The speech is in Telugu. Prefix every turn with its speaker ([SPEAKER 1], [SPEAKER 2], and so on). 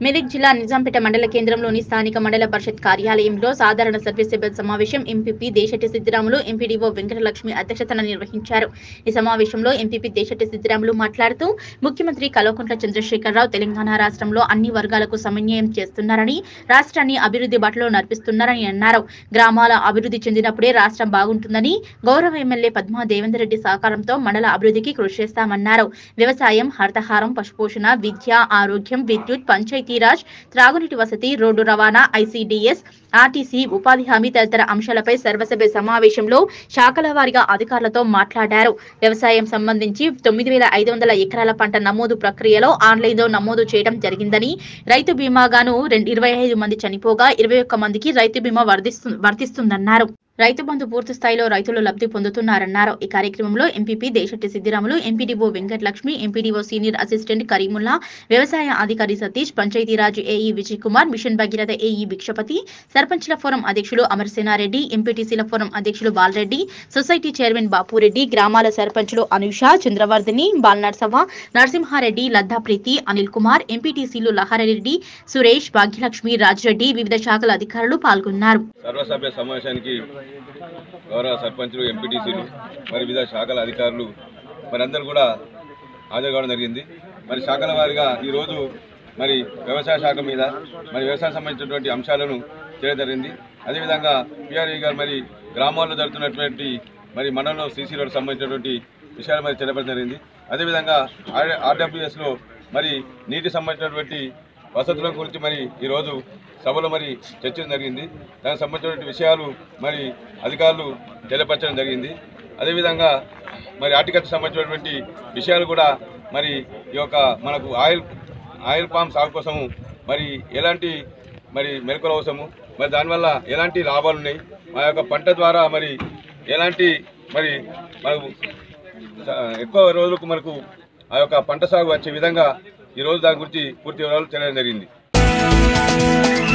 [SPEAKER 1] మెదక్ జిల్లా నిజాంపేట మండల కేంద్రంలోని స్థానిక మండల పరిషత్ కార్యాలయంలో సాధారణ సర్వీస్ సభ్యుల సమావేశం ఎంపీపీ దేశెట్టి సిద్దిరాములు ఎంపీడీఓ వెంకటలక్ష్మి అధ్యక్షతన నిర్వహించారు ఈ సమావేశంలో ఎంపీపీ దేశెట్టి సిద్దిరాములు మాట్లాడుతూ ముఖ్యమంత్రి కల్వకుంట్ల చంద్రశేఖరరావు తెలంగాణ రాష్ట్రంలో అన్ని వర్గాలకు సమన్వయం చేస్తున్నారని రాష్ట్రాన్ని అభివృద్ధి బాటలో నడిపిస్తున్నారని అన్నారు గ్రామాల అభివృద్ధి చెందినప్పుడే రాష్ట్రం బాగుంటుందని గౌరవ ఎమ్మెల్యే పద్మా దేవేందర్ రెడ్డి సహకారంతో మండల అభివృద్ధికి కృషి చేస్తామన్నారు వ్యవసాయం హరితహారం పశుపోషణ విద్య ఆరోగ్యం విద్యుత్ పంచాయతీరాజ్ త్రాగునీటి వసతి రోడ్డు రవాణా ఐసీడీఎస్ ఆర్టీసీ ఉపాధి హామీ తదితర అంశాలపై సర్వసభ్య సమావేశంలో శాఖల వారీగా అధికారులతో మాట్లాడారు వ్యవసాయం సంబంధించి తొమ్మిది వేల ఐదు వందల ఎకరాల పంట నమోదు ప్రక్రియలో ఆన్లైన్లో నమోదు చేయడం జరిగిందని రైతు బీమాగాను రెండు ఇరవై ఐదు మంది చనిపోగా ఇరవై ఒక్క మందికి రైతు బీమా వర్ధిస్తు వర్తిస్తుందన్నారు రైతు బంధు పూర్తి స్థాయిలో రైతులు లబ్ధి పొందుతున్నారన్నారు ఈ కార్యక్రమంలో MPP Desetti Siddiramulu MPDO Venkatalakshmi MPDO senior assistant Karimulla వ్యవసాయ అధికారి Satish Panchayati Raj AE Vijay Kumar mission Bhagiratha AE Bhikshapati సర్పంచ్ల ఫోరం అధ్యక్షులు అమరసేనారెడ్డి ఎంపీటీసీల ఫోరం అధ్యక్షులు బాలరెడ్డి సొసైటీ చైర్మన్ బాపురెడ్డి గ్రామాల సర్పంచులు అనుష చంద్రవర్ధిని బాలనర్సవ నరసింహారెడ్డి లద్దా ప్రీతి అనిల్ కుమార్ ఎంపీటీసీలు లహారెడ్డి సురేష్ భాగ్యలక్ష్మి రాజిరెడ్డి వివిధ శాఖల అధికారులు పాల్గొన్నారు
[SPEAKER 2] సర్వసభ్య సమావేశానికి గౌరవ సర్పంచులు ఎంపీటీసీలు మరి వివిధ శాఖల అధికారులు మరి అందరూ కూడా హాజరు కావడం జరిగింది మరి శాఖల వారిగా ఈరోజు మరి వ్యవసాయ శాఖ మీద మరి వ్యవసాయం సంబంధించినటువంటి అంశాలను చేయడం జరిగింది అదేవిధంగా పిఆర్ఈ గారు మరి గ్రామాల్లో జరుగుతున్నటువంటి మరి మండలంలో సీసీ రోడ్ సంబంధించినటువంటి విషయాలు మరి తెలపడం జరిగింది అదేవిధంగా ఆర్ ఆర్డబ్ల్యూఎస్లో మరి నీటి సంబంధించినటువంటి వసతుల గురించి మరి ఈరోజు సభలో మరి చర్చ జరిగింది దానికి సంబంధించినటువంటి విషయాలు మరి అధికారులు తెలియపరచడం జరిగింది అదేవిధంగా మరి హార్టికల్చర్ సంబంధించినటువంటి విషయాలు కూడా మరి ఈ యొక్క మనకు ఆయిల్ ఆయిల్ పామ్ సాగు కోసము మరి ఎలాంటి మరి మెలకువలు అవసరము మరి దానివల్ల ఎలాంటి లాభాలు ఉన్నాయి మా యొక్క పంట ద్వారా మరి ఎలాంటి మరి మనకు స- ఎక్కువ రోజులకు మనకు ఆ యొక్క పంట సాగు వచ్చే విధంగా ఈరోజు దాని గురించి పూర్తి వివరాలు తెలియడం జరిగింది